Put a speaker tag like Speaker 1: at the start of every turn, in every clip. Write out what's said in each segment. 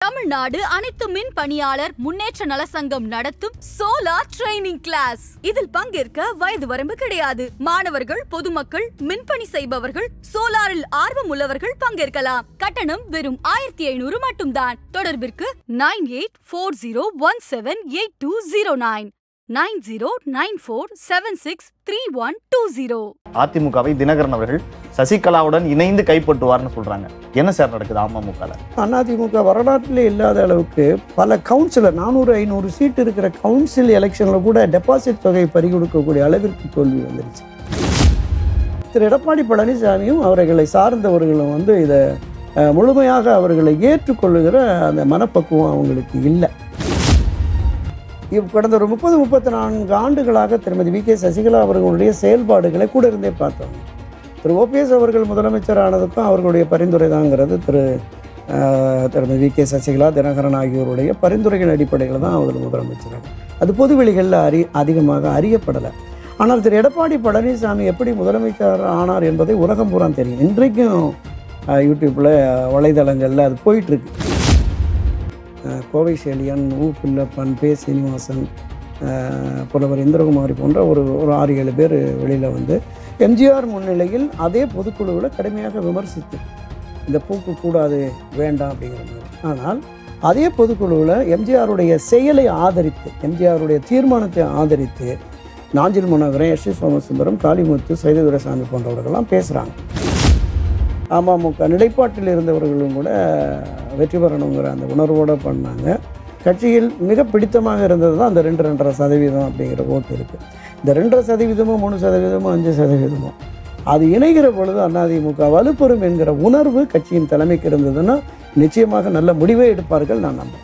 Speaker 1: தமிழ்நாடு அனைத்து மின் பணியாளர் முன்னேற்ற நல சங்கம் நடத்தும் சோலார் ட்ரைனிங் கிளாஸ் இதில் பங்கேற்க வயது வரம்பு கிடையாது மாணவர்கள் பொதுமக்கள் மின்பணி செய்பவர்கள் சோலாரில் ஆர்வம் உள்ளவர்கள் பங்கேற்கலாம் கட்டணம் வெறும் ஆயிரத்தி ஐநூறு மட்டும்தான் தொடர்பிற்கு nine eight four zero one seven eight two zero nine nine zero nine four seven six three one two zero
Speaker 2: அதிமுகவை தினகரன் அவர்கள் சசிகலாவுடன் இணைந்து கைப்பற்றுவார்னு சொல்றாங்க என்ன சார் நடக்குது அமமுகல
Speaker 3: அதிமுக வரலாற்றிலே இல்லாத அளவுக்கு பல கவுன்சிலர் நானூறு ஐநூறு சீட் இருக்கிற கவுன்சில் எலெக்ஷனில் கூட டெபாசிட் தொகை பறிகொடுக்கக்கூடிய அளவிற்கு தோல்வி வந்துருச்சு திரு எடப்பாடி பழனிசாமியும் அவர்களை சார்ந்தவர்களும் வந்து இதை அஹ், முழுமையாக அவர்களை ஏற்றுக்கொள்ளுகிற அந்த மனப்பக்குவம் அவங்களுக்கு இல்லை இவ் கடந்த ஒரு முப்பது முப்பத்தி நான்கு ஆண்டுகளாக திருமதி வி கே சசிகலா அவர்களுடைய செயல்பாடுகளை கூட இருந்தே பார்த்தோம் திரு ஓபிஎஸ் அவர்கள் முதலமைச்சர் ஆனதுக்கும் அவர்களுடைய பரிந்துரை தாங்கிறது திரு ஆஹ், திருமதி வி கே சசிகலா தினகரன் ஆகியோருடைய பரிந்துரைகள் அடிப்படையில் தான் அவர் முதலமைச்சர் அது பொதுவெளிகளில் அறி அதிகமாக அறியப்படலை ஆனால் திரு எடப்பாடி பழனிசாமி எப்படி முதலமைச்சர் ஆனார் என்பதை உலகம் பூரா தெரியும் இன்றைக்கும் ஆஹ், யூடியூப்பில் வலைதளங்களில் அது போயிட்டுருக்கு அஹ் கோவை செழியன் ஊ பிள்ளப்பன் பே சீனிவாசன் அஹ் புலவர் இந்திரகுமாரி போன்ற ஒரு ஒரு ஆறு ஏழு பேர் வெளியில் வந்து எம்ஜிஆர் முன்னிலையில் அதே பொதுக்குழுவில் கடுமையாக விமர்சித்து இந்த போக்கு கூடாது வேண்டாம் அப்படிங்கிற மாதிரி ஆனால் அதே பொதுக்குழுவில் எம்ஜிஆருடைய செயலை ஆதரித்து எம்ஜிஆருடைய தீர்மானத்தை ஆதரித்து நாஞ்சில் மனோகரன் எஸ் சி சோமசுந்தரம் காளிமுத்து சைததுரைசாமி போன்றவர்கள்லாம் பேசுகிறாங்க அமமுக நிலைப்பாட்டில் இருந்தவர்களும் கூட வெற்றி பெறணுங்கிற அந்த உணர்வோடு பண்ணாங்க கட்சியில் மிக பிடித்தமாக இருந்தது தான் அந்த ரெண்டு ரெண்டரை சதவீதம் அப்படிங்கிற ஓட்டு இருக்குது இந்த ரெண்டரை சதவீதமோ மூணு சதவீதமோ அஞ்சு சதவீதமோ அது இணைகிற பொழுது அதிமுக வலுப்பெறும் என்கிற உணர்வு கட்சியின் தலைமைக்கு இருந்ததுன்னா நிச்சயமாக நல்ல முடிவே எடுப்பார்கள் நான் நம்புறேன்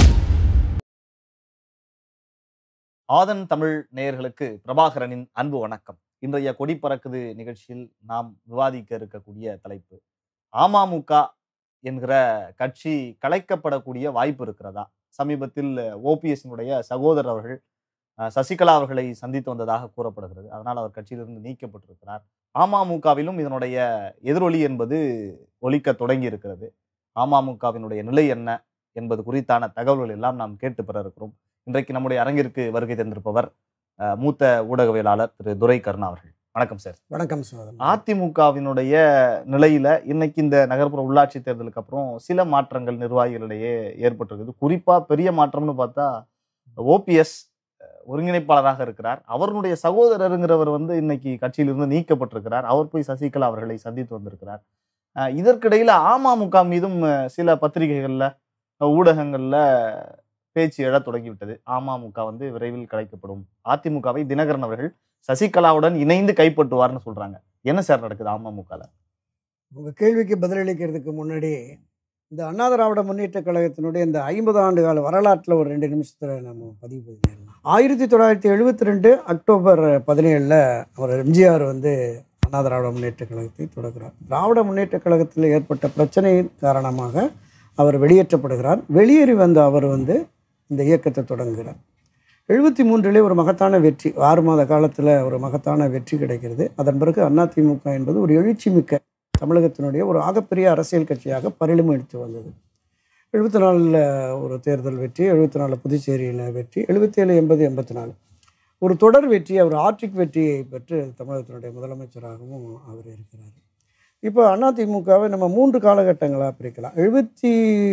Speaker 2: ஆதன் தமிழ் நேயர்களுக்கு பிரபாகரனின் அன்பு வணக்கம் இன்றைய கொடி பறக்குது நிகழ்ச்சியில் நாம் விவாதிக்க இருக்கக்கூடிய தலைப்பு அமமுக என்கிற கட்சி கலைக்கப்படக்கூடிய வாய்ப்பு இருக்கிறதா சமீபத்தில் ஓபிஎஸ்னுடைய சகோதரர் அவர்கள் அஹ், சசிகலா அவர்களை சந்தித்து வந்ததாக கூறப்படுகிறது அதனால் அவர் கட்சியிலிருந்து நீக்கப்பட்டிருக்கிறார் அமமுகவிலும் இதனுடைய எதிரொலி என்பது ஒலிக்க தொடங்கி இருக்கிறது அமமுகவினுடைய நிலை என்ன என்பது குறித்தான தகவல்கள் எல்லாம் நாம் கேட்டு பெற இருக்கிறோம் இன்றைக்கு நம்முடைய அரங்கிற்கு வருகை தந்திருப்பவர் அஹ், மூத்த ஊடகவியலாளர் திரு துரை கருணா அவர்கள் வணக்கம் சார்
Speaker 3: வணக்கம் சோதரன்
Speaker 2: அதிமுகவினுடைய நிலையில இன்னைக்கு இந்த நகர்ப்புற உள்ளாட்சி தேர்தலுக்கு அப்புறம் சில மாற்றங்கள் நிர்வாகிகளிடையே ஏற்பட்டிருக்குது குறிப்பா பெரிய மாற்றம்னு பார்த்தா ஓபிஎஸ் ஒருங்கிணைப்பாளராக இருக்கிறார் அவருடைய சகோதரருங்கிறவர் வந்து இன்னைக்கு கட்சியிலிருந்து நீக்கப்பட்டிருக்கிறார் அவர் போய் சசிகலா அவர்களை சந்தித்து வந்திருக்கிறார் அஹ் இதற்கிடையில அமமுக மீதும் அஹ், சில பத்திரிகைகள்ல அஹ், ஊடகங்கள்ல பேச்சு எழத் தொடங்கிவிட்டது அமமுக வந்து விரைவில் கலைக்கப்படும் அதிமுகவை தினகரன் அவர்கள் சசிகலாவுடன் இணைந்து கைப்பற்றுவார்னு சொல்றாங்க என்ன சார் நடக்குது அமமுகல
Speaker 3: உங்கள் கேள்விக்கு பதிலளிக்கிறதுக்கு முன்னாடி இந்த அண்ணா திராவிட முன்னேற்ற கழகத்தினுடைய இந்த ஐம்பது ஆண்டு கால வரலாற்றில் ஒரு ரெண்டு நிமிஷத்தில் நம்ம பதிவு பண்ணிடலாம் ஆயிரத்தி தொள்ளாயிரத்தி எழுபத்தி ரெண்டு அக்டோபர் பதினேழில் அவர் எம்ஜிஆர் வந்து அண்ணா திராவிட முன்னேற்ற கழகத்தை தொடங்குகிறார் திராவிட முன்னேற்ற கழகத்தில் ஏற்பட்ட பிரச்சனையின் காரணமாக அவர் வெளியேற்றப்படுகிறார் வெளியேறி வந்த அவர் வந்து இந்த இயக்கத்தை தொடங்குகிறார் எழுபத்தி மூன்றிலே ஒரு மகத்தான வெற்றி ஆறு மாத காலத்தில் ஒரு மகத்தான வெற்றி கிடைக்கிறது அதன் பிறகு அதிமுக என்பது ஒரு எழுச்சி மிக்க தமிழகத்தினுடைய ஒரு ஆகப்பெரிய அரசியல் கட்சியாக பரிணமித்து வந்தது எழுபத்தி நாலில் ஒரு தேர்தல் வெற்றி எழுபத்தி நாலில் புதுச்சேரியில் வெற்றி எழுபத்தேழு எண்பது எண்பத்தி நாலு ஒரு தொடர் வெற்றி அவர் ஆர்டிக் வெற்றியை பெற்று தமிழகத்தினுடைய முதலமைச்சராகவும் அவர் இருக்கிறார் இப்போ அதிமுகவை நம்ம மூன்று காலகட்டங்களாக பிரிக்கலாம் எழுபத்தி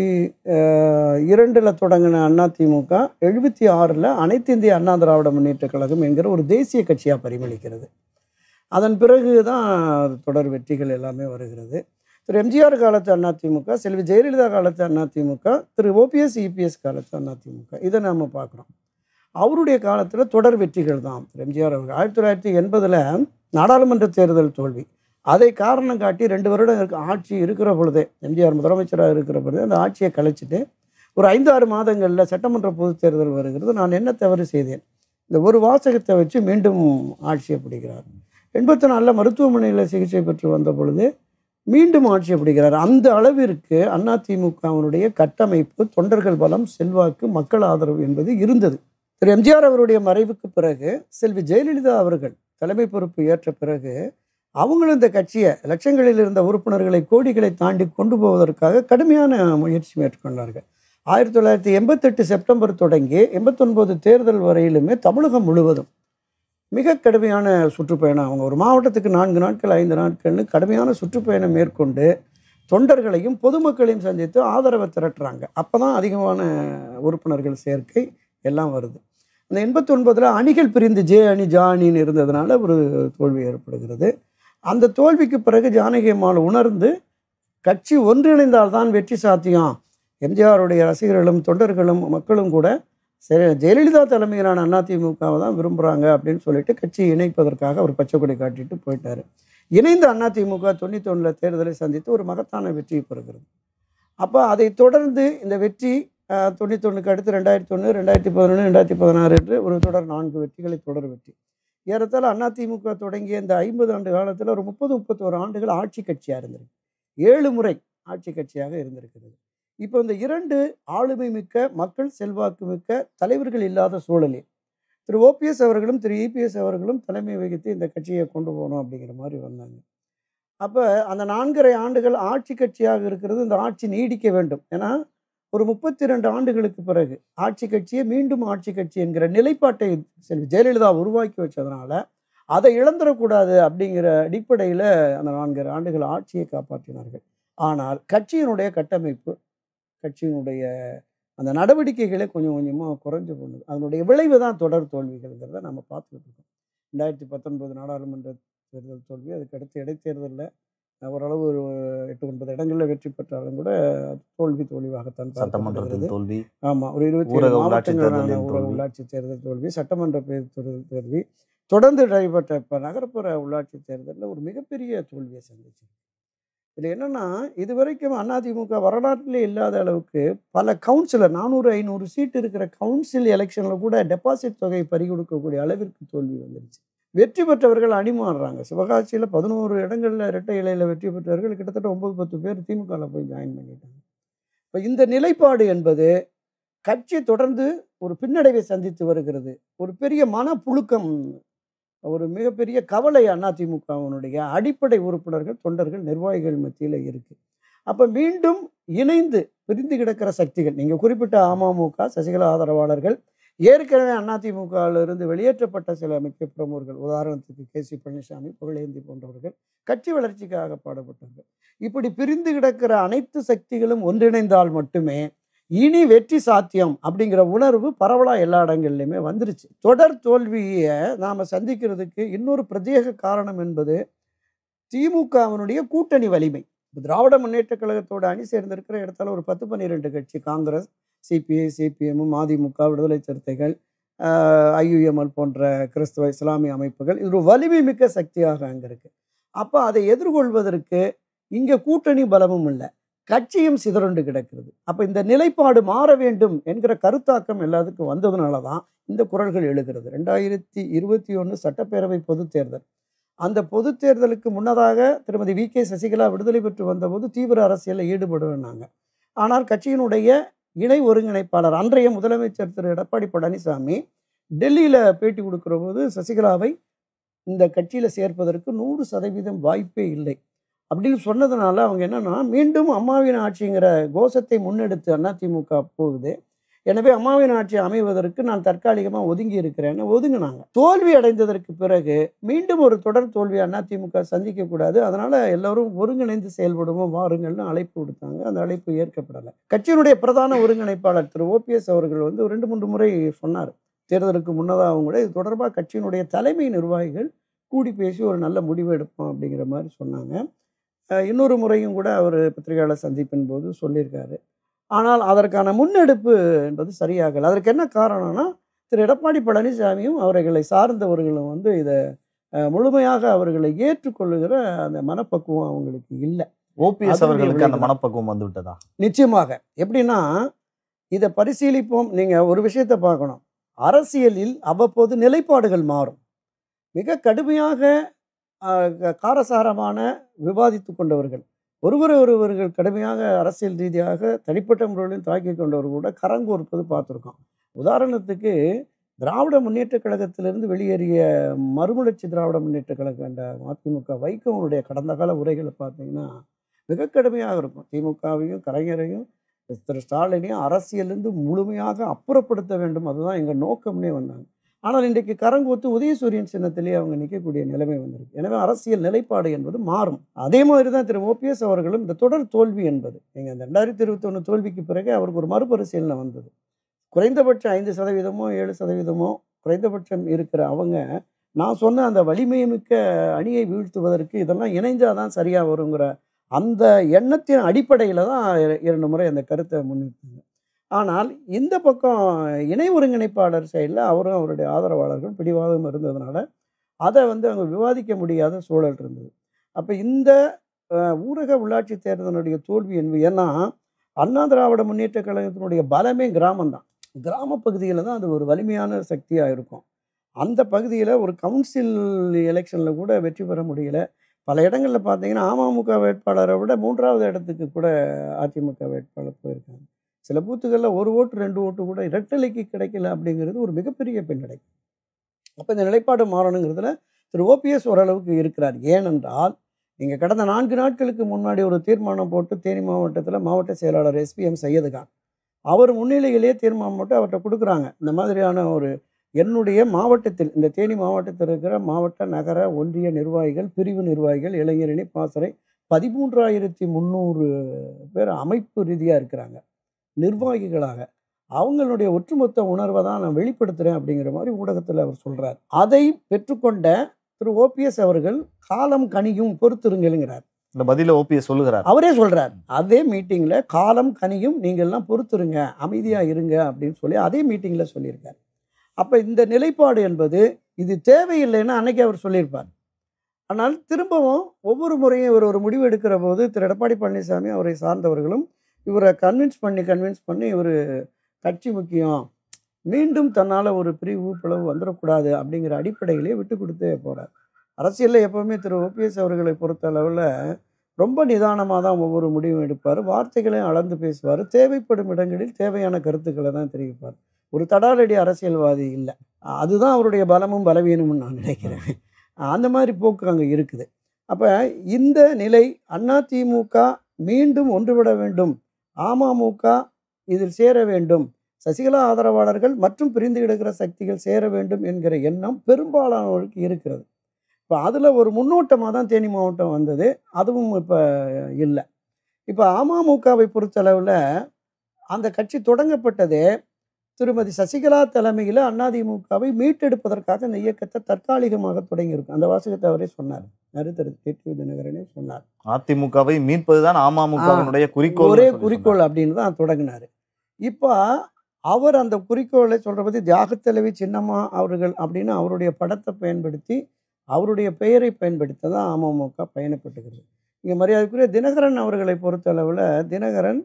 Speaker 3: இரண்டில் தொடங்கின அதிமுக எழுபத்தி ஆறில் அனைத்து இந்திய அண்ணா திராவிட முன்னேற்ற கழகம் என்கிற ஒரு தேசிய கட்சியாக பரிமளிக்கிறது அதன் பிறகு தான் தொடர் வெற்றிகள் எல்லாமே வருகிறது திரு எம்ஜிஆர் காலத்து அதிமுக செல்வி ஜெயலலிதா காலத்து அதிமுக திரு ஓபிஎஸ் இபிஎஸ் காலத்து அதிமுக இதை நாம் பார்க்குறோம் அவருடைய காலத்தில் தொடர் வெற்றிகள் தான் திரு எம்ஜிஆர் அவர்கள் ஆயிரத்தி தொள்ளாயிரத்தி எண்பதில் நாடாளுமன்ற தேர்தல் தோல்வி அதை காரணம் காட்டி ரெண்டு வருடம் இருக்க ஆட்சி இருக்கிற பொழுதே எம்ஜிஆர் முதலமைச்சராக இருக்கிற பொழுதே அந்த ஆட்சியை கலைச்சிட்டு ஒரு ஐந்து ஆறு மாதங்களில் சட்டமன்ற பொதுத் தேர்தல் வருகிறது நான் என்ன தவறு செய்தேன் இந்த ஒரு வாசகத்தை வச்சு மீண்டும் ஆட்சியை பிடிக்கிறார் எண்பத்தி நாலில் மருத்துவமனையில் சிகிச்சை பெற்று வந்த பொழுது மீண்டும் ஆட்சியை பிடிக்கிறார் அந்த அளவிற்கு அதிமுகவினுடைய கட்டமைப்பு தொண்டர்கள் பலம் செல்வாக்கு மக்கள் ஆதரவு என்பது இருந்தது திரு எம்ஜிஆர் அவருடைய மறைவுக்கு பிறகு செல்வி ஜெயலலிதா அவர்கள் தலைமை பொறுப்பு ஏற்ற பிறகு அவங்களும் இந்த கட்சியை லட்சங்களில் இருந்த உறுப்பினர்களை கோடிகளை தாண்டி கொண்டு போவதற்காக கடுமையான முயற்சி மேற்கொண்டார்கள் ஆயிரத்தி தொள்ளாயிரத்தி எண்பத்தெட்டு செப்டம்பர் தொடங்கி எண்பத்தொன்பது தேர்தல் வரையிலுமே தமிழகம் முழுவதும் மிக கடுமையான சுற்றுப்பயணம் அவங்க ஒரு மாவட்டத்துக்கு நான்கு நாட்கள் ஐந்து நாட்கள்னு கடுமையான சுற்றுப்பயணம் மேற்கொண்டு தொண்டர்களையும் பொதுமக்களையும் சந்தித்து ஆதரவை திரட்டுறாங்க அப்போ தான் அதிகமான உறுப்பினர்கள் சேர்க்கை எல்லாம் வருது அந்த எண்பத்தொன்பதில் அணிகள் பிரிந்து ஜே அணி ஜா அணின்னு இருந்ததுனால ஒரு தோல்வி ஏற்படுகிறது அந்த தோல்விக்கு பிறகு ஜானகி அம்மாள் உணர்ந்து கட்சி ஒன்றிணைந்தால்தான் வெற்றி சாத்தியம் எம்ஜிஆருடைய ரசிகர்களும் தொண்டர்களும் மக்களும் கூட சரி ஜெயலலிதா தலைமையிலான அதிமுகவை தான் விரும்புகிறாங்க அப்படின்னு சொல்லிட்டு கட்சியை இணைப்பதற்காக ஒரு பச்சை கொடி காட்டிட்டு போயிட்டாரு இணைந்த அதிமுக தொண்ணூத்தொன்னில் தேர்தலை சந்தித்து ஒரு மகத்தான வெற்றியை பெறுகிறது அப்போ அதை தொடர்ந்து இந்த வெற்றி ஆஹ், தொண்ணூத்தொன்னுக்கு அடுத்து ரெண்டாயிரத்தி ஒன்று ரெண்டாயிரத்தி பதினொன்று ரெண்டாயிரத்தி பதினாறு என்று ஒரு தொடர் நான்கு வெற்றிகளை தொடர் வெற்றி ஏறத்தாழ அதிமுக தொடங்கிய இந்த ஐம்பது ஆண்டு காலத்தில் ஒரு முப்பது முப்பத்தோரு ஆண்டுகள் ஆட்சி கட்சியாக இருந்திருக்கு ஏழு முறை ஆட்சி கட்சியாக இருந்திருக்கிறது இப்போ இந்த இரண்டு ஆளுமை மிக்க மக்கள் செல்வாக்கு மிக்க தலைவர்கள் இல்லாத சூழலில் திரு ஓபிஎஸ் அவர்களும் திரு இபிஎஸ் அவர்களும் தலைமை வகித்து இந்த கட்சியை கொண்டு போகணும் அப்படிங்கிற மாதிரி வந்தாங்க அப்போ அந்த நான்கரை ஆண்டுகள் ஆட்சி கட்சியாக இருக்கிறது இந்த ஆட்சி நீடிக்க வேண்டும் ஏன்னா ஒரு முப்பத்தி ரெண்டு ஆண்டுகளுக்கு பிறகு ஆட்சி கட்சியை மீண்டும் ஆட்சி கட்சி என்கிற நிலைப்பாட்டை செல்வி ஜெயலலிதா உருவாக்கி வச்சதுனால அதை இழந்துடக்கூடாது அப்படிங்கிற அடிப்படையில் அந்த நான்கரை ஆண்டுகள் ஆட்சியை காப்பாற்றினார்கள் ஆனால் கட்சியினுடைய கட்டமைப்பு கட்சியினுடைய அந்த நடவடிக்கைகளே கொஞ்சம் கொஞ்சமாக குறைஞ்சு போனது அதனுடைய விளைவு தான் தொடர் தோல்விகள்ங்கிறத நம்ம பார்த்துக்கிட்டு இருக்கோம் ரெண்டாயிரத்தி பத்தொன்பது நாடாளுமன்ற தேர்தல் தோல்வி அதுக்கு அடுத்து இடைத்தேர்தலில் ஓரளவு ஒரு எட்டு ஒன்பது இடங்களில் வெற்றி பெற்றாலும் கூட தோல்வி தோல்வியாகத்தான்
Speaker 2: சட்டமன்றத்தில்
Speaker 3: பார்க்கப்படுகிறது
Speaker 2: தோல்வி
Speaker 3: ஆமா ஒரு இருபத்தி
Speaker 2: ஊரக
Speaker 3: ஏழு
Speaker 2: உள்ளாட்சி
Speaker 3: மாவட்டங்களான
Speaker 2: தேர்தலில்
Speaker 3: ஊரக
Speaker 2: தோல்வி.
Speaker 3: உள்ளாட்சி தேர்தல் தோல்வி சட்டமன்ற பே- தேர்தல் தோல்வி தொடர்ந்து நடைபெற்ற இப்போ நகர்ப்புற உள்ளாட்சி தேர்தலில் ஒரு மிகப்பெரிய தோல்வியை சந்திச்சு இதில் என்னன்னா இதுவரைக்கும் அதிமுக வரலாற்றிலே இல்லாத அளவுக்கு பல கவுன்சிலர் நானூறு ஐநூறு சீட் இருக்கிற கவுன்சில் எலெக்ஷனில் கூட டெபாசிட் தொகை பறிகொடுக்கக்கூடிய அளவிற்கு தோல்வி வந்துருச்சு வெற்றி பெற்றவர்கள் அணிமாறுறாங்க சிவகாசியில் பதினோரு இடங்களில் இரட்டை இலையில் வெற்றி பெற்றவர்கள் கிட்டத்தட்ட ஒன்பது பத்து பேர் திமுகவில் போய் ஜாயின் பண்ணிட்டாங்க இப்போ இந்த நிலைப்பாடு என்பது கட்சி தொடர்ந்து ஒரு பின்னடைவை சந்தித்து வருகிறது ஒரு பெரிய மனப்புழுக்கம் ஒரு மிகப்பெரிய கவலை அதிமுகவினுடைய அடிப்படை உறுப்பினர்கள் தொண்டர்கள் நிர்வாகிகள் மத்தியில் இருக்கு அப்போ மீண்டும் இணைந்து பிரிந்து கிடக்கிற சக்திகள் நீங்கள் குறிப்பிட்ட அமமுக சசிகலா ஆதரவாளர்கள் ஏற்கனவே அதிமுகவில் இருந்து வெளியேற்றப்பட்ட சில முக்கிய பிரமுகர்கள் உதாரணத்துக்கு கே சி பழனிசாமி புகழேந்தி போன்றவர்கள் கட்சி வளர்ச்சிக்காக பாடுபட்டார்கள் இப்படி பிரிந்து கிடக்கிற அனைத்து சக்திகளும் ஒன்றிணைந்தால் மட்டுமே இனி வெற்றி சாத்தியம் அப்படிங்கிற உணர்வு பரவலாக எல்லா இடங்கள்லையுமே வந்துருச்சு தொடர் தோல்வியை நாம் சந்திக்கிறதுக்கு இன்னொரு பிரத்யேக காரணம் என்பது திமுகவினுடைய கூட்டணி வலிமை இப்ப திராவிட முன்னேற்ற கழகத்தோட அணி சேர்ந்திருக்கிற இடத்துல ஒரு பத்து பன்னிரெண்டு கட்சி காங்கிரஸ் சிபிஐ சிபிஎம் மதிமுக விடுதலை சிறுத்தைகள் ஐயுஎம்எல் போன்ற கிறிஸ்தவ இஸ்லாமிய அமைப்புகள் இது ஒரு வலிமை மிக்க சக்தியாக அங்கே இருக்கு அப்போ அதை எதிர்கொள்வதற்கு இங்கே கூட்டணி பலமும் இல்லை கட்சியும் சிதறுண்டு கிடக்கிறது அப்போ இந்த நிலைப்பாடு மாற வேண்டும் என்கிற கருத்தாக்கம் எல்லாத்துக்கும் வந்ததுனால தான் இந்த குரல்கள் எழுகிறது ரெண்டாயிரத்தி இருபத்தி ஒன்று சட்டப்பேரவை பொதுத் தேர்தல் அந்த பொதுத் தேர்தலுக்கு முன்னதாக திருமதி வி கே சசிகலா விடுதலை பெற்று வந்தபோது தீவிர அரசியலில் ஈடுபடுவேன்னாங்க ஆனால் கட்சியினுடைய இணை ஒருங்கிணைப்பாளர் அன்றைய முதலமைச்சர் திரு எடப்பாடி பழனிசாமி டெல்லியில் பேட்டி கொடுக்கிற போது சசிகலாவை இந்த கட்சியில் சேர்ப்பதற்கு நூறு சதவீதம் வாய்ப்பே இல்லை அப்படின்னு சொன்னதுனால அவங்க என்னன்னா மீண்டும் அம்மாவின் ஆட்சிங்கிற கோஷத்தை முன்னெடுத்து அதிமுக போகுது எனவே அம்மாவின் ஆட்சி அமைவதற்கு நான் தற்காலிகமாக ஒதுங்கி இருக்கிறேன்னு ஒதுங்கினாங்க தோல்வி அடைந்ததற்கு பிறகு மீண்டும் ஒரு தொடர் தோல்வி அதிமுக சந்திக்க கூடாது அதனால எல்லாரும் ஒருங்கிணைந்து செயல்படுவோம் வாருங்கள்னு அழைப்பு விடுத்தாங்க அந்த அழைப்பு ஏற்கப்படலை கட்சியினுடைய பிரதான ஒருங்கிணைப்பாளர் திரு ஓபிஎஸ் அவர்கள் வந்து ஒரு ரெண்டு மூன்று முறை சொன்னார் தேர்தலுக்கு முன்னதாகவும் கூட இது தொடர்பாக கட்சியினுடைய தலைமை நிர்வாகிகள் கூடி பேசி ஒரு நல்ல முடிவு எடுப்போம் அப்படிங்கிற மாதிரி சொன்னாங்க அஹ் இன்னொரு முறையும் கூட அவர் பத்திரிகையாளர் சந்திப்பின் போது சொல்லியிருக்காரு ஆனால் அதற்கான முன்னெடுப்பு என்பது சரியாகலை அதற்கு என்ன காரணம்னா திரு எடப்பாடி பழனிசாமியும் அவர்களை சார்ந்தவர்களும் வந்து இதை அஹ், முழுமையாக அவர்களை ஏற்றுக்கொள்ளுகிற அந்த மனப்பக்குவம் அவங்களுக்கு இல்லை
Speaker 2: ஓபிஎஸ்
Speaker 3: அதனுடைய
Speaker 2: அவர்களுக்கு அந்த
Speaker 3: விளைவுதான்.
Speaker 2: மனப்பக்குவம் வந்து விட்டதா
Speaker 3: நிச்சயமாக எப்படின்னா இதை பரிசீலிப்போம் நீங்கள் ஒரு விஷயத்தை பார்க்கணும் அரசியலில் அவ்வப்போது நிலைப்பாடுகள் மாறும் மிக கடுமையாக ஆஹ், க- காரசாரமான விவாதித்து கொண்டவர்கள் ஒருவரை ஒருவர்கள் கடுமையாக அரசியல் ரீதியாக தனிப்பட்ட முறையிலும் தாக்கி கொண்டவர் கூட கரங்கோர்ப்பது பார்த்துருக்கோம் உதாரணத்துக்கு திராவிட முன்னேற்ற கழகத்திலிருந்து வெளியேறிய மறுமலர்ச்சி திராவிட முன்னேற்ற கழகம் என்ற மதிமுக வைகோவனுடைய கடந்த கால உரைகளை பார்த்தீங்கன்னா மிக கடுமையாக இருக்கும் திமுகவையும் கலைஞரையும் திரு ஸ்டாலினை அரசியலிருந்து முழுமையாக அப்புறப்படுத்த வேண்டும் அதுதான் எங்கள் நோக்கம்னே வந்தாங்க ஆனால் இன்றைக்கு கரங்கோத்து உதயசூரியன் சின்னத்திலேயே அவங்க நிற்கக்கூடிய நிலைமை வந்திருக்கு எனவே அரசியல் நிலைப்பாடு என்பது மாறும் அதே மாதிரி தான் திரு ஓபிஎஸ் அவர்களும் இந்த தொடர் தோல்வி என்பது எங்கள் இந்த ரெண்டாயிரத்தி இருபத்தொன்று தோல்விக்கு பிறகு அவருக்கு ஒரு மறுபரிசீலனை வந்தது குறைந்தபட்சம் ஐந்து சதவீதமோ ஏழு சதவீதமோ குறைந்தபட்சம் இருக்கிற அவங்க நான் சொன்ன அந்த வலிமைமிக்க அணியை வீழ்த்துவதற்கு இதெல்லாம் இணைஞ்சாதான் சரியாக வருங்கிற அந்த எண்ணத்தின் அடிப்படையில் தான் இர- இரண்டு முறை அந்த கருத்தை முன்னிட்டாங்க ஆனால் இந்த பக்கம் இணை ஒருங்கிணைப்பாளர் சைடில் அவரும் அவருடைய ஆதரவாளர்கள் பிடிவாதம் இருந்ததுனால அதை வந்து அவங்க விவாதிக்க முடியாத சூழல் இருந்தது அப்போ இந்த அஹ், ஊரக உள்ளாட்சி தேர்தலுடைய தோல்வி என்பது ஏன்னா அண்ணா திராவிட முன்னேற்ற கழகத்தினுடைய பலமே கிராமம்தான் கிராம பகுதியில் தான் அது ஒரு வலிமையான சக்தியாக இருக்கும் அந்த பகுதியில் ஒரு கவுன்சில் எலெக்ஷனில் கூட வெற்றி பெற முடியல பல இடங்களில் பார்த்தீங்கன்னா அமமுக வேட்பாளரை விட மூன்றாவது இடத்துக்கு கூட அதிமுக வேட்பாளர் போயிருக்காங்க சில பூத்துகளில் ஒரு ஓட்டு ரெண்டு ஓட்டு கூட இரட்டலைக்கு கிடைக்கல அப்படிங்கிறது ஒரு மிகப்பெரிய பின்னடை அப்போ இந்த நிலைப்பாடு மாறணுங்கிறதுல திரு ஓபிஎஸ் ஓரளவுக்கு இருக்கிறார் ஏனென்றால் நீங்கள் கடந்த நான்கு நாட்களுக்கு முன்னாடி ஒரு தீர்மானம் போட்டு தேனி மாவட்டத்தில் மாவட்ட செயலாளர் எஸ்பிஎம் சையது கான் அவர் முன்னிலையிலேயே தீர்மானம் போட்டு அவர்கிட்ட கொடுக்குறாங்க இந்த மாதிரியான ஒரு என்னுடைய மாவட்டத்தில் இந்த தேனி மாவட்டத்தில் இருக்கிற மாவட்ட நகர ஒன்றிய நிர்வாகிகள் பிரிவு நிர்வாகிகள் இளைஞரணி பாசறை பதிமூன்றாயிரத்தி முந்நூறு பேர் அமைப்பு ரீதியாக இருக்கிறாங்க நிர்வாகிகளாக அவங்களுடைய ஒட்டுமொத்த உணர்வை தான் நான் வெளிப்படுத்துகிறேன் அப்படிங்கிற மாதிரி ஊடகத்தில் அவர் சொல்கிறார் அதை பெற்றுக்கொண்ட திரு ஓபிஎஸ் அவர்கள் காலம் கனியும் பொறுத்திருங்கள்ங்கிறார்
Speaker 2: இந்த பதில ஓபிஎஸ் சொல்லுகிறார்
Speaker 3: அவரே சொல்றார் அதே மீட்டிங்ல காலம் கனியும் நீங்கள்லாம் பொறுத்துருங்க அமைதியா இருங்க அப்படின்னு சொல்லி அதே மீட்டிங்ல சொல்லியிருக்கார் அப்ப இந்த நிலைப்பாடு என்பது இது தேவையில்லைன்னு அன்னைக்கு அவர் சொல்லியிருப்பார் ஆனால் திரும்பவும் ஒவ்வொரு முறையும் இவர் ஒரு முடிவு எடுக்கிற போது திரு எடப்பாடி பழனிசாமி அவரை சார்ந்தவர்களும் இவரை கன்வின்ஸ் பண்ணி கன்வின்ஸ் பண்ணி இவர் கட்சி முக்கியம் மீண்டும் தன்னால் ஒரு பிரிவு பிளவு வந்துடக்கூடாது அப்படிங்கிற அடிப்படையிலே விட்டு கொடுத்தே போகிறார் அரசியலில் எப்போவுமே திரு ஓபிஎஸ் அவர்களை பொறுத்த அளவில் ரொம்ப நிதானமாக தான் ஒவ்வொரு முடிவும் எடுப்பார் வார்த்தைகளையும் அளந்து பேசுவார் தேவைப்படும் இடங்களில் தேவையான கருத்துக்களை தான் தெரிவிப்பார் ஒரு தடாலடி அரசியல்வாதி இல்லை அதுதான் அவருடைய பலமும் பலவீனமும் நான் நினைக்கிறேன் அந்த மாதிரி போக்கு அங்கே இருக்குது அப்போ இந்த நிலை அதிமுக மீண்டும் ஒன்றுவிட வேண்டும் அமமுக இதில் சேர வேண்டும் சசிகலா ஆதரவாளர்கள் மற்றும் பிரிந்து கிடக்கிற சக்திகள் சேர வேண்டும் என்கிற எண்ணம் பெரும்பாலானவர்களுக்கு இருக்கிறது இப்போ அதில் ஒரு முன்னோட்டமாக தான் தேனி மாவட்டம் வந்தது அதுவும் இப்போ இல்லை இப்போ அமமுகவை பொறுத்தளவில் அந்த கட்சி தொடங்கப்பட்டதே திருமதி சசிகலா தலைமையில் அதிமுகவை மீட்டெடுப்பதற்காக இந்த இயக்கத்தை தற்காலிகமாக தொடங்கியிருக்கும் அந்த வாசகத்தை அவரே சொன்னார் நருத்தரு டிடிவி தினகரனே சொன்னார்
Speaker 2: அதிமுகவை மீட்பதுதான் அமமுகவினுடைய குறிக்கோள்
Speaker 3: ஒரே குறிக்கோள் அப்படின்னு தான் தொடங்கினார் இப்போ அவர் அந்த குறிக்கோளை சொல்கிற பற்றி தியாகத்தலைவி சின்னம்மா அவர்கள் அப்படின்னு அவருடைய படத்தை பயன்படுத்தி அவருடைய பெயரை பயன்படுத்தி தான் அமமுக பயணப்பட்டுகிறது இங்கே மரியாதைக்குரிய தினகரன் அவர்களை பொறுத்தளவில் தினகரன்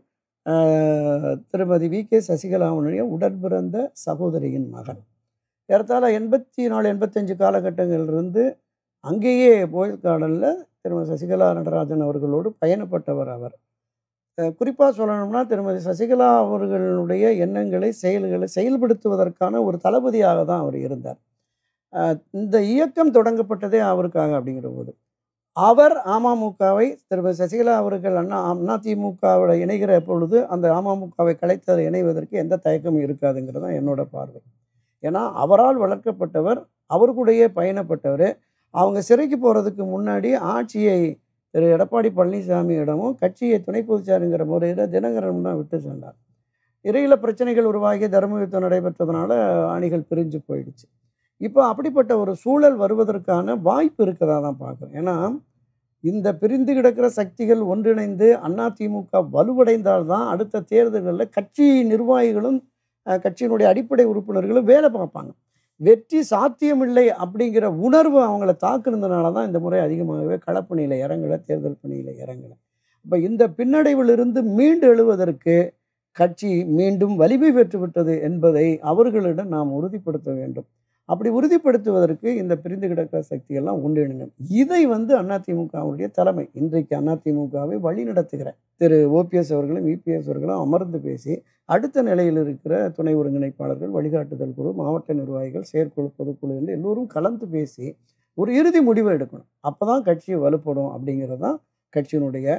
Speaker 3: ஆஹ், திருமதி வி கே சசிகலாவுடைய உடன்பிறந்த சகோதரியின் மகன் ஏறத்தாழ எண்பத்தி நாலு எண்பத்தஞ்சு காலகட்டங்களிலிருந்து அங்கேயே போயஸ் கார்டனில் திருமதி சசிகலா நடராஜன் அவர்களோடு பயணப்பட்டவர் அவர் குறிப்பாக சொல்லணும்னா திருமதி சசிகலா அவர்களுடைய எண்ணங்களை செயல்களை செயல்படுத்துவதற்கான ஒரு தளபதியாக தான் அவர் இருந்தார் அஹ் இந்த இயக்கம் தொடங்கப்பட்டதே அவருக்காக அப்படிங்கிற போது அவர் அமமுகவை திருமதி சசிகலா அவர்கள் அண்ணா அதிமுகவோட இணைகிற பொழுது அந்த அமமுகவை கலைத்ததை இணைவதற்கு எந்த தயக்கமும் இருக்காதுங்கிறது தான் என்னோட பார்வை ஏன்னா அவரால் வளர்க்கப்பட்டவர் அவர் கூடயே பயணப்பட்டவர் அவங்க சிறைக்கு போகிறதுக்கு முன்னாடி ஆட்சியை திரு எடப்பாடி பழனிசாமியிடமும் கட்சியை துணை பொதுச்சாருங்கிற முறையில் தினகரன் தான் விட்டு சென்றார் இறையில பிரச்சனைகள் உருவாகி தர்ம யுத்தம் நடைபெற்றதுனால அணிகள் பிரிஞ்சு போயிடுச்சு இப்போ அப்படிப்பட்ட ஒரு சூழல் வருவதற்கான வாய்ப்பு இருக்கதா தான் பார்க்குறேன் ஏன்னா இந்த பிரிந்து கிடக்கிற சக்திகள் ஒன்றிணைந்து அதிமுக வலுவடைந்தால்தான் அடுத்த தேர்தல்களில் கட்சி நிர்வாகிகளும் அஹ், கட்சியினுடைய அடிப்படை உறுப்பினர்களும் வேலை பார்ப்பாங்க வெற்றி சாத்தியமில்லை அப்படிங்கிற உணர்வு அவங்கள தாக்குனதுனால தான் இந்த முறை அதிகமாகவே களப்பணியில் இறங்கலை தேர்தல் பணியில் இறங்கலை அப்போ இந்த பின்னடைவிலிருந்து மீண்டு எழுவதற்கு கட்சி மீண்டும் வலிமை பெற்று விட்டது என்பதை அவர்களிடம் நாம் உறுதிப்படுத்த வேண்டும் அப்படி உறுதிப்படுத்துவதற்கு இந்த பிரிந்து கிடக்கிற சக்தியெல்லாம் ஒன்றிணைணும் இதை வந்து அதிமுகவுடைய தலைமை இன்றைக்கு அதிமுகவை வழி நடத்துகிற திரு ஓபிஎஸ் அவர்களும் இபிஎஸ் அவர்களும் அமர்ந்து பேசி அடுத்த நிலையில் இருக்கிற துணை ஒருங்கிணைப்பாளர்கள் வழிகாட்டுதல் குழு மாவட்ட நிர்வாகிகள் செயற்குழு பொதுக்குழு என்று எல்லோரும் கலந்து பேசி ஒரு இறுதி முடிவை எடுக்கணும் அப்போ தான் கட்சி வலுப்படும் அப்படிங்கிறது தான் கட்சியினுடைய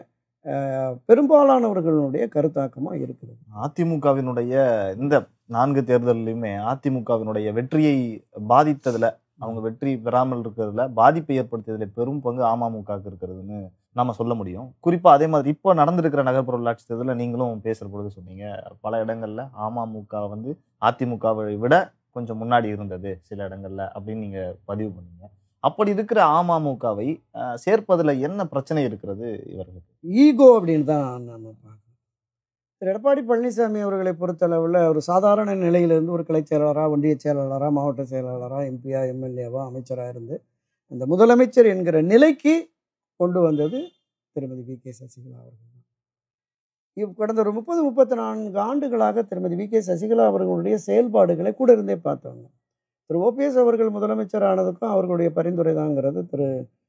Speaker 3: அஹ், பெரும்பாலானவர்களுடைய கருத்தாக்கமாக இருக்குது
Speaker 2: அதிமுகவினுடைய இந்த நான்கு தேர்தல்லையுமே அதிமுகவினுடைய வெற்றியை பாதித்ததுல அவங்க வெற்றி பெறாமல் இருக்கிறதுல பாதிப்பை ஏற்படுத்தியதுல பெரும் பங்கு அமமுகவுக்கு இருக்கிறதுன்னு நாம சொல்ல முடியும் குறிப்பா அதே மாதிரி இப்போ நடந்திருக்கிற நகர்ப்புற உள்ளாட்சி தேர்தலில் நீங்களும் பேசுற பொழுது சொன்னீங்க பல இடங்கள்ல அமமுக வந்து அதிமுகவை விட கொஞ்சம் முன்னாடி இருந்தது சில இடங்கள்ல அப்படின்னு நீங்க பதிவு பண்ணீங்க அப்படி இருக்கிற அமமுகவை அஹ், சேர்ப்பதுல என்ன பிரச்சனை இருக்கிறது இவர்களுக்கு
Speaker 3: ஈகோ அப்படின்னு தான் நம்ம பார்க்கணும் திரு எடப்பாடி பழனிசாமி அவர்களை பொறுத்தளவில் ஒரு சாதாரண நிலையிலிருந்து ஒரு கிளைச் செயலாளராக ஒன்றிய செயலாளராக மாவட்ட செயலாளராக எம்பியா எம்எல்ஏவா அமைச்சராக இருந்து இந்த முதலமைச்சர் என்கிற நிலைக்கு கொண்டு வந்தது திருமதி வி கே சசிகலா அவர்கள் தான் இவ் கடந்த ஒரு முப்பது முப்பத்தி நான்கு ஆண்டுகளாக திருமதி வி கே சசிகலா அவர்களுடைய செயல்பாடுகளை கூட இருந்தே பார்த்தவங்க திரு ஓபிஎஸ் அவர்கள் முதலமைச்சர் ஆனதுக்கும் அவர்களுடைய பரிந்துரை தாங்கிறது திரு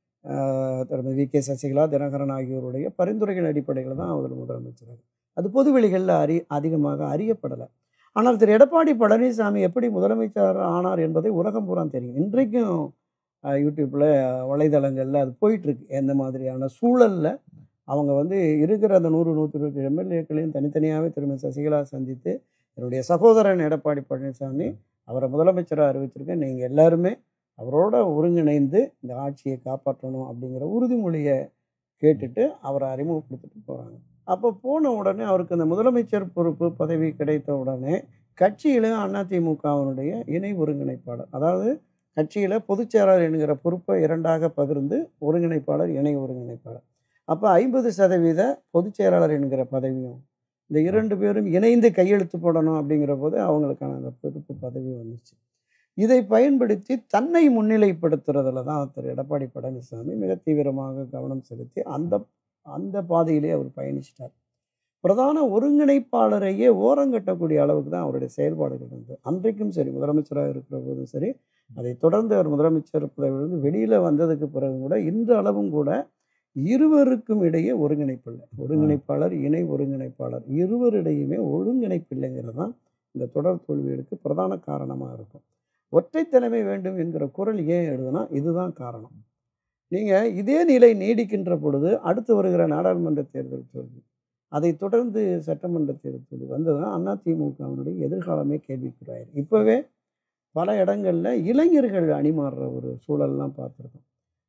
Speaker 3: ஆஹ், திருமதி வி கே சசிகலா தினகரன் ஆகியோருடைய பரிந்துரைகள் அடிப்படையில் தான் அவர் முதலமைச்சர் அது பொதுவெளிகளில் அறி அதிகமாக அறியப்படலை ஆனால் திரு எடப்பாடி பழனிசாமி எப்படி முதலமைச்சர் ஆனார் என்பதை உலகம் பூரா தெரியும் இன்றைக்கும் ஆஹ், யூடியூப்பில் வலைதளங்களில் அது போயிட்டுருக்கு எந்த மாதிரியான சூழலில் அவங்க வந்து இருக்கிற அந்த நூறு நூற்றி இருபத்தி எம்எல்ஏக்களையும் தனித்தனியாகவே திருமதி சசிகலா சந்தித்து என்னுடைய சகோதரன் எடப்பாடி பழனிசாமி அவரை முதலமைச்சராக அறிவிச்சிருக்கேன் நீங்கள் எல்லாருமே அவரோட ஒருங்கிணைந்து இந்த ஆட்சியை காப்பாற்றணும் அப்படிங்கிற உறுதிமொழியை கேட்டுட்டு அவரை அறிமுகப்படுத்திட்டு போகிறாங்க அப்போ போன உடனே அவருக்கு அந்த முதலமைச்சர் பொறுப்பு பதவி கிடைத்த உடனே கட்சியில் அதிமுகவினுடைய இணை ஒருங்கிணைப்பாளர் அதாவது கட்சியில் பொதுச்செயலாளர் என்கிற பொறுப்பை இரண்டாக பகிர்ந்து ஒருங்கிணைப்பாளர் இணை ஒருங்கிணைப்பாளர் அப்போ ஐம்பது சதவீத பொதுச் செயலாளர் என்கிற பதவியும் இந்த இரண்டு பேரும் இணைந்து கையெழுத்து போடணும் அப்படிங்கிற போது அவங்களுக்கான அந்த பொறுப்பு பதவி வந்துச்சு இதை பயன்படுத்தி தன்னை முன்னிலைப்படுத்துறதுல தான் திரு எடப்பாடி பழனிசாமி மிக தீவிரமாக கவனம் செலுத்தி அந்த அந்த பாதையிலே அவர் பயணிச்சிட்டார் பிரதான ஒருங்கிணைப்பாளரையே ஓரங்கட்டக்கூடிய அளவுக்கு தான் அவருடைய செயல்பாடுகள் இருந்தது அன்றைக்கும் சரி முதலமைச்சராக இருக்கிற போதும் சரி அதை தொடர்ந்து அவர் முதலமைச்சர் பதவியிலிருந்து வெளியில் வந்ததுக்கு பிறகு கூட இன்று அளவும் கூட இருவருக்கும் இடையே ஒருங்கிணைப்பு இல்லை ஒருங்கிணைப்பாளர் இணை ஒருங்கிணைப்பாளர் இருவரிடையுமே ஒருங்கிணைப்பு இல்லைங்கிறது தான் இந்த தொடர் தோல்விகளுக்கு பிரதான காரணமாக இருக்கும் ஒற்றை தலைமை வேண்டும் என்கிற குரல் ஏன் எழுதுனா இதுதான் காரணம் நீங்கள் இதே நிலை நீடிக்கின்ற பொழுது அடுத்து வருகிற நாடாளுமன்ற தேர்தல் தோல்வி அதை தொடர்ந்து சட்டமன்ற தேர்தல் தோல்வி வந்ததுன்னா அதிமுகவினுடைய எதிர்காலமே கேள்விக்குறாயிரு இப்போவே பல இடங்களில் இளைஞர்கள் அணிமாறுற ஒரு சூழல்லாம் பார்த்துருக்கோம்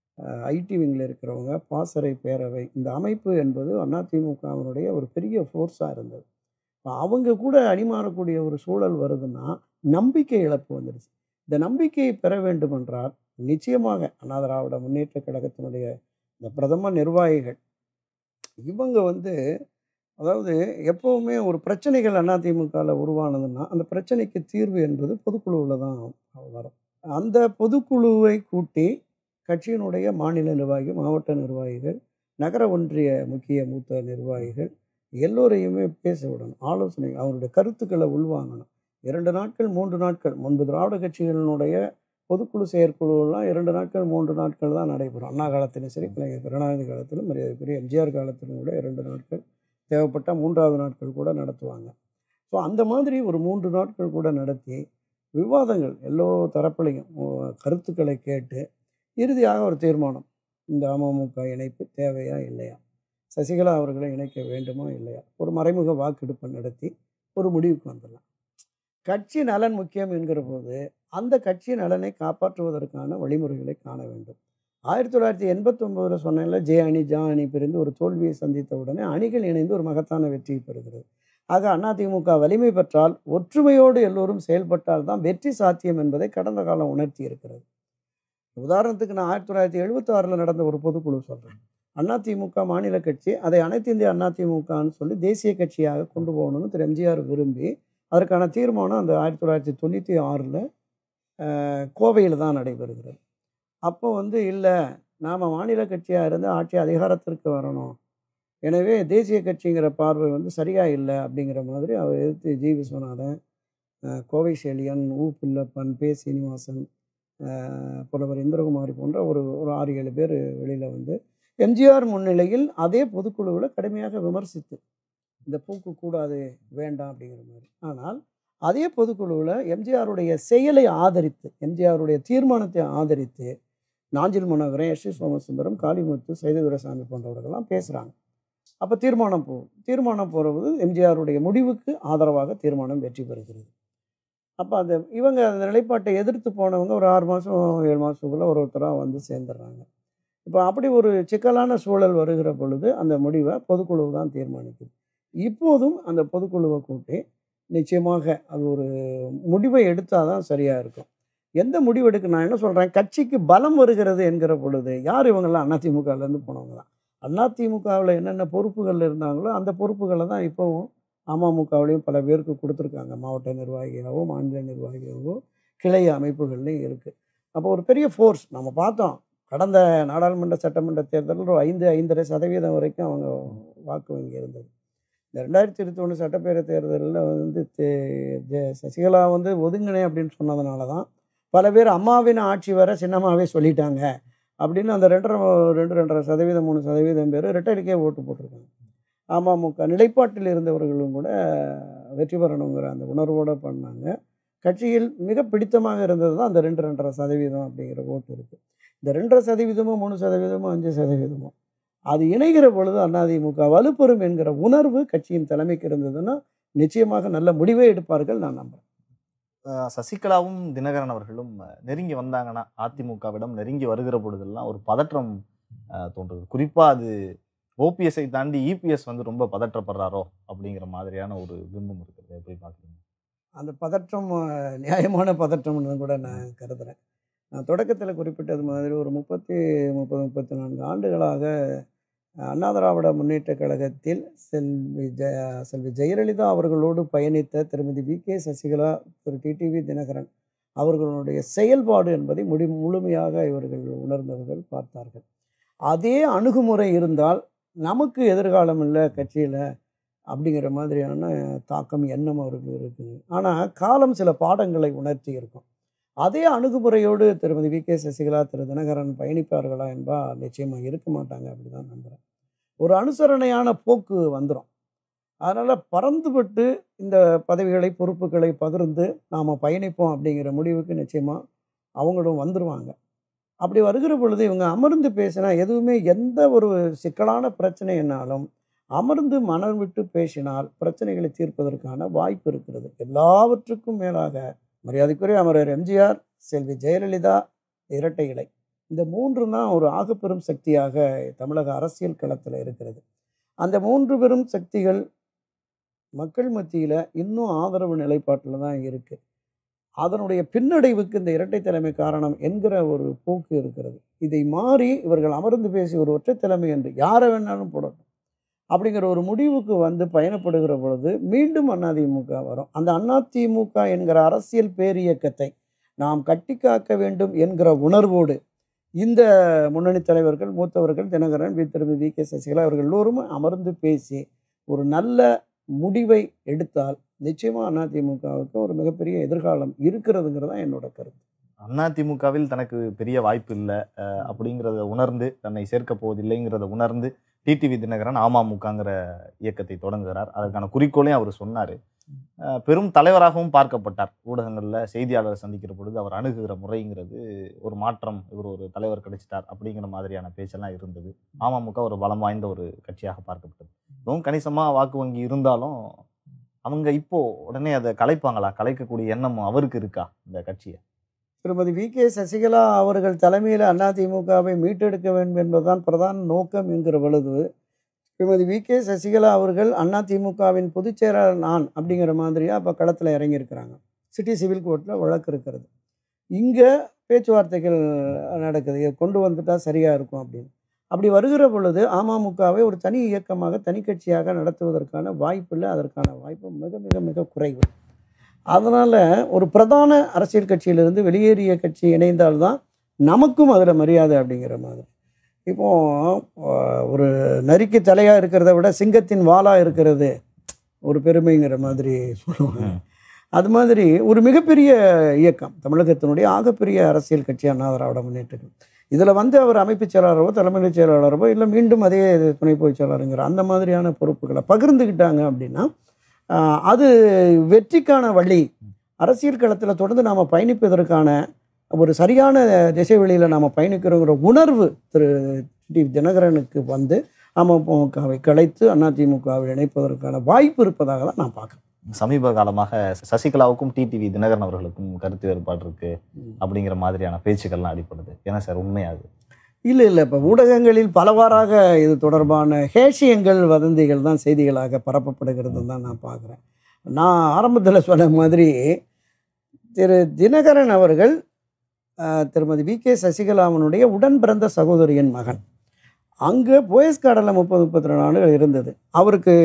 Speaker 3: ஐடி விங்கில் இருக்கிறவங்க பாசறை பேரவை இந்த அமைப்பு என்பது அதிமுகவினுடைய ஒரு பெரிய ஃபோர்ஸாக இருந்தது இப்ப அவங்க கூட அணிமாறக்கூடிய ஒரு சூழல் வருதுன்னா நம்பிக்கை இழப்பு வந்துடுச்சு இந்த நம்பிக்கையை பெற வேண்டுமென்றால் நிச்சயமாக அண்ணா திராவிட முன்னேற்ற கழகத்தினுடைய இந்த பிரதம நிர்வாகிகள் இவங்க வந்து அதாவது எப்போவுமே ஒரு பிரச்சனைகள் அதிமுகவில் உருவானதுன்னா அந்த பிரச்சனைக்கு தீர்வு என்பது பொதுக்குழுவில் தான் வரும் அந்த பொதுக்குழுவை கூட்டி கட்சியினுடைய மாநில நிர்வாகி மாவட்ட நிர்வாகிகள் நகர ஒன்றிய முக்கிய மூத்த நிர்வாகிகள் எல்லோரையுமே பேச விடணும் ஆலோசனை அவருடைய கருத்துக்களை உள்வாங்கணும் இரண்டு நாட்கள் மூன்று நாட்கள் முன்பு திராவிட கட்சிகளினுடைய பொதுக்குழு செயற்குழுவெல்லாம் இரண்டு நாட்கள் மூன்று நாட்கள் தான் நடைபெறும் அண்ணா காலத்திலும் சரி கலைஞர் கருணாநிதி காலத்திலும் மரியாதைக்குரிய எம்ஜிஆர் காலத்திலும் கூட இரண்டு நாட்கள் தேவைப்பட்டால் மூன்றாவது நாட்கள் கூட நடத்துவாங்க ஸோ அந்த மாதிரி ஒரு மூன்று நாட்கள் கூட நடத்தி விவாதங்கள் எல்லோ தரப்புலையும் உ- கருத்துக்களை கேட்டு இறுதியாக ஒரு தீர்மானம் இந்த அமமுக இணைப்பு தேவையா இல்லையா சசிகலா அவர்களை இணைக்க வேண்டுமா இல்லையா ஒரு மறைமுக வாக்கெடுப்பு நடத்தி ஒரு முடிவுக்கு வந்துடலாம் கட்சி நலன் முக்கியம் என்கிற போது அந்த கட்சி நலனை காப்பாற்றுவதற்கான வழிமுறைகளை காண வேண்டும் ஆயிரத்தி தொள்ளாயிரத்தி எண்பத்தொம்போதில் சொன்னேன்ல ஜே அணி ஜா அணி பிரிந்து ஒரு தோல்வியை சந்தித்த உடனே அணிகள் இணைந்து ஒரு மகத்தான வெற்றியை பெறுகிறது ஆக அதிமுக வலிமை பெற்றால் ஒற்றுமையோடு எல்லோரும் செயல்பட்டால் தான் வெற்றி சாத்தியம் என்பதை கடந்த காலம் உணர்த்தி இருக்கிறது உதாரணத்துக்கு நான் ஆயிரத்தி தொள்ளாயிரத்தி எழுபத்தாறில் நடந்த ஒரு பொதுக்குழு சொல்கிறேன் அதிமுக மாநில கட்சி அதை அனைத்து இந்திய அதிமுகன்னு சொல்லி தேசிய கட்சியாக கொண்டு போகணும்னு திரு எம்ஜிஆர் விரும்பி அதற்கான தீர்மானம் அந்த ஆயிரத்தி தொள்ளாயிரத்தி தொண்ணூற்றி ஆறில் கோவையில் தான் நடைபெறுகிறது அப்போ வந்து இல்லை நாம் மாநில கட்சியாக இருந்து ஆட்சி அதிகாரத்திற்கு வரணும் எனவே தேசிய கட்சிங்கிற பார்வை வந்து சரியாக இல்லை அப்படிங்கிற மாதிரி அவர் எதிர்த்து ஜி விஸ்வநாதன் அஹ், கோவை செழியன் ஊ பில்லப்பன் பே சீனிவாசன் அஹ், புலவர் இந்திரகுமாரி போன்ற ஒரு ஒரு ஆறு ஏழு பேர் வெளியில் வந்து எம்ஜிஆர் முன்னிலையில் அதே பொதுக்குழுவில் கடுமையாக விமர்சித்து இந்த போக்கு கூடாது வேண்டாம் அப்படிங்கிற மாதிரி ஆனால் அதே பொதுக்குழுவில் எம்ஜிஆருடைய செயலை ஆதரித்து எம்ஜிஆருடைய தீர்மானத்தை ஆதரித்து நாஞ்சில் மனோகரன் எஸ் சி சோமசுந்தரம் காளிமுத்து சைததுரசாமி போன்றவர்கள்லாம் பேசுகிறாங்க அப்போ தீர்மானம் போகும் தீர்மானம் போகிறது எம்ஜிஆருடைய முடிவுக்கு ஆதரவாக தீர்மானம் வெற்றி பெறுகிறது அப்போ அந்த இவங்க அந்த நிலைப்பாட்டை எதிர்த்து போனவங்க ஒரு ஆறு மாதம் ஏழு மாதத்துக்குள்ளே ஒரு ஒருத்தராக வந்து சேர்ந்துடுறாங்க இப்போ அப்படி ஒரு சிக்கலான சூழல் வருகிற பொழுது அந்த முடிவை பொதுக்குழு தான் தீர்மானிக்குது இப்போதும் அந்த பொதுக்குழுவை கூட்டி நிச்சயமாக அது ஒரு முடிவை எடுத்தால் தான் சரியாக இருக்கும் எந்த முடிவு எடுக்க நான் என்ன சொல்கிறேன் கட்சிக்கு பலம் வருகிறது என்கிற பொழுது யார் இவங்கெல்லாம் அதிமுகலேருந்து போனவங்க தான் அதிமுகவில் என்னென்ன பொறுப்புகள் இருந்தாங்களோ அந்த பொறுப்புகளை தான் இப்போவும் அமமுகவிலையும் பல பேருக்கு கொடுத்துருக்காங்க மாவட்ட நிர்வாகியாகவோ மாநில நிர்வாகியாகவோ கிளை அமைப்புகள்லையும் இருக்குது அப்போ ஒரு பெரிய ஃபோர்ஸ் நம்ம பார்த்தோம் கடந்த நாடாளுமன்ற சட்டமன்ற தேர்தலில் ஒரு ஐந்து ஐந்தரை சதவீதம் வரைக்கும் அவங்க வாக்கு வங்கி இருந்தது இந்த ரெண்டாயிரத்தி இருபத்தி ஒன்று சட்டப்பேரவை தேர்தலில் வந்து தே- ஜெ- சசிகலா வந்து ஒதுங்கினேன் அப்படின்னு சொன்னதுனால தான் பல பேர் அம்மாவின் ஆட்சி வர சின்னம்மாவே சொல்லிட்டாங்க அப்படின்னு அந்த ரெண்டரை ரெண்டு ரெண்டரை சதவீதம் மூணு சதவீதம் பேர் ரெட்டடிக்கே ஓட்டு போட்டிருக்காங்க அமமுக நிலைப்பாட்டில் இருந்தவர்களும் கூட வெற்றி பெறணுங்கிற அந்த உணர்வோடு பண்ணாங்க கட்சியில் மிக பிடித்தமாக இருந்தது தான் அந்த ரெண்டு ரெண்டரை சதவீதம் அப்படிங்கிற ஓட்டு இருக்குது இந்த ரெண்டரை சதவீதமோ மூணு சதவீதமோ அஞ்சு சதவீதமோ அது இணைகிற பொழுது அதிமுக வலுப்பெறும் என்கிற உணர்வு கட்சியின் தலைமைக்கு இருந்ததுன்னா நிச்சயமாக நல்ல முடிவே எடுப்பார்கள் நான் நம்புறேன்
Speaker 2: அஹ் சசிகலாவும் தினகரன் அவர்களும் அஹ், நெருங்கி வந்தாங்கன்னா அதிமுகவிடம் நெருங்கி வருகிற பொழுதெல்லாம் ஒரு பதற்றம் அஹ், தோன்றுது குறிப்பா அது ஓபிஎஸ்ஐ தாண்டி இபிஎஸ் வந்து ரொம்ப பதற்றப்படுறாரோ அப்படிங்கிற மாதிரியான ஒரு பிம்பம் இருக்குது எப்படி பார்க்குறீங்க
Speaker 3: அந்த பதற்றம் அஹ், நியாயமான பதற்றம்னு கூட நான் கருதுகிறேன் நான் தொடக்கத்தில் குறிப்பிட்டது மாதிரி ஒரு முப்பத்தி முப்பது முப்பத்தி நான்கு ஆண்டுகளாக அஹ், அண்ணா திராவிட முன்னேற்ற கழகத்தில் செல்வி ஜெய செல்வி ஜெயலலிதா அவர்களோடு பயணித்த திருமதி வி கே சசிகலா திரு டிடிவி தினகரன் அவர்களுடைய செயல்பாடு என்பதை முடி முழுமையாக இவர்கள் உணர்ந்தவர்கள் பார்த்தார்கள் அதே அணுகுமுறை இருந்தால் நமக்கு எதிர்காலம் இல்லை கட்சியில் அப்படிங்கிற மாதிரியான தாக்கம் எண்ணம் அவர்கள் இருக்குது ஆனால் காலம் சில பாடங்களை உணர்த்தி இருக்கும் அதே அணுகுமுறையோடு திருமதி வி கே சசிகலா திரு தினகரன் பயணிப்பார்களா என்பால் நிச்சயமாக இருக்க மாட்டாங்க அப்படி தான் நம்புகிறேன் ஒரு அனுசரணையான போக்கு வந்துடும் அதனால் பறந்துபட்டு இந்த பதவிகளை பொறுப்புகளை பகிர்ந்து நாம் பயணிப்போம் அப்படிங்கிற முடிவுக்கு நிச்சயமாக அவங்களும் வந்துடுவாங்க அப்படி வருகிற பொழுது இவங்க அமர்ந்து பேசினா எதுவுமே எந்த ஒரு சிக்கலான பிரச்சனை என்னாலும் அமர்ந்து மனம் விட்டு பேசினால் பிரச்சனைகளை தீர்ப்பதற்கான வாய்ப்பு இருக்கிறது எல்லாவற்றுக்கும் மேலாக மரியாதைக்குரிய அமரர் எம்ஜிஆர் செல்வி ஜெயலலிதா இரட்டை இலை இந்த மூன்று தான் ஒரு ஆகப்பெரும் சக்தியாக தமிழக அரசியல் களத்தில் இருக்கிறது அந்த மூன்று பெரும் சக்திகள் மக்கள் மத்தியில் இன்னும் ஆதரவு நிலைப்பாட்டில் தான் இருக்குது அதனுடைய பின்னடைவுக்கு இந்த இரட்டை தலைமை காரணம் என்கிற ஒரு போக்கு இருக்கிறது இதை மாறி இவர்கள் அமர்ந்து பேசி ஒரு ஒற்றை தலைமை என்று யாரை வேணாலும் போடட்டும் அப்படிங்கிற ஒரு முடிவுக்கு வந்து பயணப்படுகிற பொழுது மீண்டும் அதிமுக வரும் அந்த அதிமுக என்கிற அரசியல் பேரியக்கத்தை நாம் கட்டி காக்க வேண்டும் என்கிற உணர்வோடு இந்த முன்னணி தலைவர்கள் மூத்தவர்கள் தினகரன் வி திருமதி வி கே சசிகலா அவர்கள் எல்லோரும் அமர்ந்து பேசி ஒரு நல்ல முடிவை எடுத்தால் நிச்சயமாக அதிமுகவுக்கு ஒரு மிகப்பெரிய எதிர்காலம் இருக்கிறதுங்கிறது தான் என்னோட கருத்து
Speaker 2: அதிமுகவில் தனக்கு பெரிய வாய்ப்பு இல்லை அப்படிங்கிறத உணர்ந்து தன்னை சேர்க்க போவதில்லைங்கிறத உணர்ந்து டிடிவி தினகரன் அமமுகங்கிற இயக்கத்தை தொடங்குகிறார் அதற்கான குறிக்கோளையும் அவர் சொன்னார் பெரும் தலைவராகவும் பார்க்கப்பட்டார் ஊடகங்களில் செய்தியாளர் சந்திக்கிற பொழுது அவர் அணுகுகிற முறைங்கிறது ஒரு மாற்றம் இவர் ஒரு தலைவர் கிடைச்சிட்டார் அப்படிங்கிற மாதிரியான பேச்செல்லாம் இருந்தது அமமுக ஒரு பலம் வாய்ந்த ஒரு கட்சியாக பார்க்கப்பட்டது இதுவும் கணிசமாக வாக்கு வங்கி இருந்தாலும் அவங்க இப்போ உடனே அதை கலைப்பாங்களா கலைக்கக்கூடிய எண்ணம் அவருக்கு இருக்கா இந்த கட்சியை
Speaker 3: திருமதி வி கே சசிகலா அவர்கள் தலைமையில் அதிமுகவை மீட்டெடுக்க வேண்டும் என்பதுதான் பிரதான நோக்கம் என்கிற பொழுது திருமதி வி கே சசிகலா அவர்கள் அதிமுகவின் பொதுச் செயலாளர் நான் அப்படிங்கிற மாதிரியாக அப்போ களத்தில் இறங்கியிருக்கிறாங்க சிட்டி சிவில் கோர்ட்டில் வழக்கு இருக்கிறது இங்கே பேச்சுவார்த்தைகள் நடக்குது இதை கொண்டு வந்துட்டா சரியாக இருக்கும் அப்படின்னு அப்படி வருகிற பொழுது அமமுகவை ஒரு தனி இயக்கமாக தனி கட்சியாக நடத்துவதற்கான வாய்ப்பு இல்லை அதற்கான வாய்ப்பு மிக மிக மிக குறைவு அதனால் ஒரு பிரதான அரசியல் கட்சியிலிருந்து வெளியேறிய கட்சி இணைந்தால்தான் நமக்கும் அதில் மரியாதை அப்படிங்கிற மாதிரி இப்போ அஹ், ஒரு நரிக்கு தலையாக இருக்கிறத விட சிங்கத்தின் வாலாக இருக்கிறது ஒரு பெருமைங்கிற மாதிரி சொல்லுவாங்க
Speaker 2: ம்.
Speaker 3: அது மாதிரி ஒரு மிகப்பெரிய இயக்கம் தமிழகத்தினுடைய ஆகப்பெரிய அரசியல் கட்சி அண்ணா திராவிட முன்னேற்றம் இதில் வந்து அவர் அமைப்புச் செயலாளரோ தலைமைச் செயலாளரோ இல்லை மீண்டும் அதே துணை பொதுச் செயலாளருங்கிற அந்த மாதிரியான பொறுப்புகளை பகிர்ந்துக்கிட்டாங்க அப்படின்னா ஆஹ், அது வெற்றிக்கான வழி அரசியல் களத்தில் தொடர்ந்து நாம் பயணிப்பதற்கான ஒரு சரியான திசை வழியில் நாம் பயணிக்கிறோங்கிற உணர்வு திரு டி தினகரனுக்கு வந்து அமமுகவை கலைத்து அதிமுகவை இணைப்பதற்கான வாய்ப்பு இருப்பதாக தான் நான் பார்க்குறேன்
Speaker 2: சமீப காலமாக சசிகலாவுக்கும் டிடிவி தினகரன் அவர்களுக்கும் கருத்து வேறுபாடு இருக்கு அப்படிங்கிற மாதிரியான பேச்சுக்கள்லாம் அடிப்படுது ஏன்னா சார் உண்மையாது
Speaker 3: இல்லை இல்லை இப்போ ஊடகங்களில் பலவாறாக இது தொடர்பான ஹேஷியங்கள் வதந்திகள் தான் செய்திகளாக பரப்பப்படுகிறது தான் நான் பார்க்குறேன் நான் ஆரம்பத்தில் சொன்ன மாதிரி திரு தினகரன் அவர்கள் ஆஹ், திருமதி வி கே சசிகலாவனுடைய உடன் பிறந்த சகோதரியின் மகன் அங்கே போயஸ் கார்டில் முப்பது முப்பத்தி ரெண்டு ஆண்டுகள் இருந்தது அவருக்கு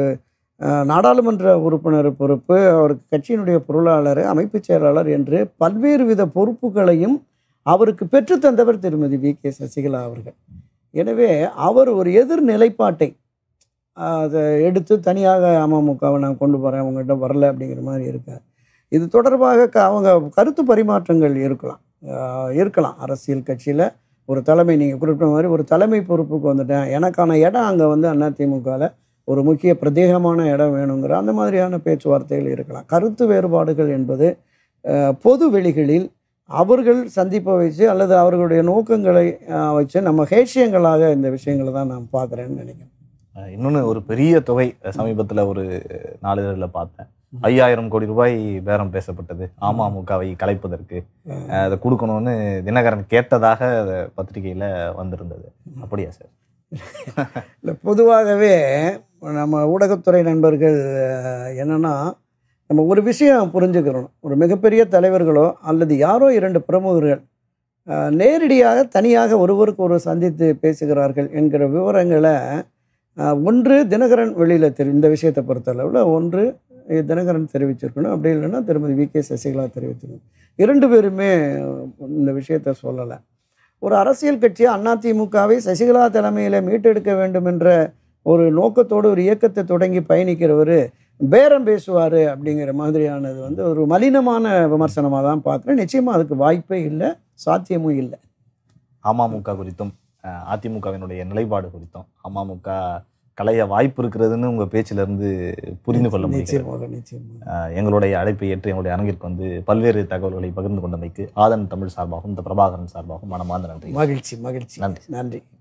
Speaker 3: ஆஹ், நாடாளுமன்ற உறுப்பினர் பொறுப்பு அவருக்கு கட்சியினுடைய பொருளாளர் அமைப்புச் செயலாளர் என்று பல்வேறு வித பொறுப்புகளையும் அவருக்கு பெற்றுத்தந்தவர் திருமதி வி கே சசிகலா அவர்கள் எனவே அவர் ஒரு எதிர் நிலைப்பாட்டை ஆஹ், அதை எடுத்து தனியாக அமமுகவை நான் கொண்டு போகிறேன் அவங்ககிட்ட வரல அப்படிங்கிற மாதிரி இருக்கார் இது தொடர்பாக க அவங்க கருத்து பரிமாற்றங்கள் இருக்கலாம் ஆஹ், இருக்கலாம் அரசியல் கட்சியில் ஒரு தலைமை நீங்கள் குறிப்பிட்ட மாதிரி ஒரு தலைமை பொறுப்புக்கு வந்துட்டேன் எனக்கான இடம் அங்கே வந்து அதிமுகவில் ஒரு முக்கிய பிரத்யேகமான இடம் வேணுங்கிற அந்த மாதிரியான பேச்சுவார்த்தைகள் இருக்கலாம் கருத்து வேறுபாடுகள் என்பது ஆஹ், பொது வெளிகளில் அவர்கள் சந்திப்பை வச்சு அல்லது அவர்களுடைய நோக்கங்களை ஆஹ், வச்சு நம்ம ஹேஷியங்களாக இந்த விஷயங்களை தான் நான் பார்க்குறேன்னு நினைக்கிறேன்
Speaker 2: அஹ் இன்னொன்னு ஒரு பெரிய தொகை சமீபத்துல ஒரு நாளிதழில் பார்த்தேன் ஐயாயிரம் கோடி ரூபாய் பேரம் பேசப்பட்டது அமமுகவை கலைப்பதற்கு அஹ் அதை கொடுக்கணும்னு தினகரன் கேட்டதாக அது பத்திரிகையில வந்திருந்தது அப்படியா சார்
Speaker 3: இல்லை பொதுவாகவே நம்ம ஊடகத்துறை நண்பர்கள் அஹ், என்னன்னா நம்ம ஒரு விஷயம் புரிஞ்சுக்கிறோம் ஒரு மிகப்பெரிய தலைவர்களோ அல்லது யாரோ இரண்டு பிரமுகர்கள் அஹ், நேரடியாக தனியாக ஒருவருக்கு ஒரு சந்தித்து பேசுகிறார்கள் என்கிற விவரங்களை அஹ், ஒன்று தினகரன் வெளியில் தெரி இந்த விஷயத்தை பொறுத்தளவில் ஒன்று அஹ், தினகரன் தெரிவிச்சிருக்கணும் அப்படி இல்லைன்னா திருமதி வி கே சசிகலா தெரிவிச்சிருக்கணும் இரண்டு பேருமே இந்த விஷயத்தை சொல்லலை ஒரு அரசியல் கட்சி அதிமுகவை சசிகலா தலைமையில் மீட்டெடுக்க வேண்டும் என்ற ஒரு நோக்கத்தோடு ஒரு இயக்கத்தை தொடங்கி பயணிக்கிறவர் பேரம் பேசுவார் அப்படிங்கிற மாதிரியானது வந்து ஒரு மலினமான விமர்சனமாக தான் பார்க்குறேன் நிச்சயமாக அதுக்கு வாய்ப்பே இல்லை சாத்தியமும் இல்லை
Speaker 2: அமமுக குறித்தும் அஹ் அதிமுகவினுடைய நிலைப்பாடு குறித்தும் அமமுக கலைய வாய்ப்பு இருக்கிறதுன்னு உங்க பேச்சுல இருந்து புரிந்து கொள்ள முடியும்
Speaker 3: நிச்சயமாக நிச்சயமாக
Speaker 2: அஹ் எங்களுடைய அழைப்பை ஏற்று எங்களுடைய அரங்கிற்கு வந்து பல்வேறு தகவல்களை பகிர்ந்து கொண்டமைக்கு ஆதன் தமிழ் சார்பாகவும் இந்த பிரபாகரன் சார்பாகவும் மனமார்ந்த நன்றி
Speaker 3: மகிழ்ச்சி மகிழ்ச்சி
Speaker 2: நன்றி.
Speaker 3: நன்றி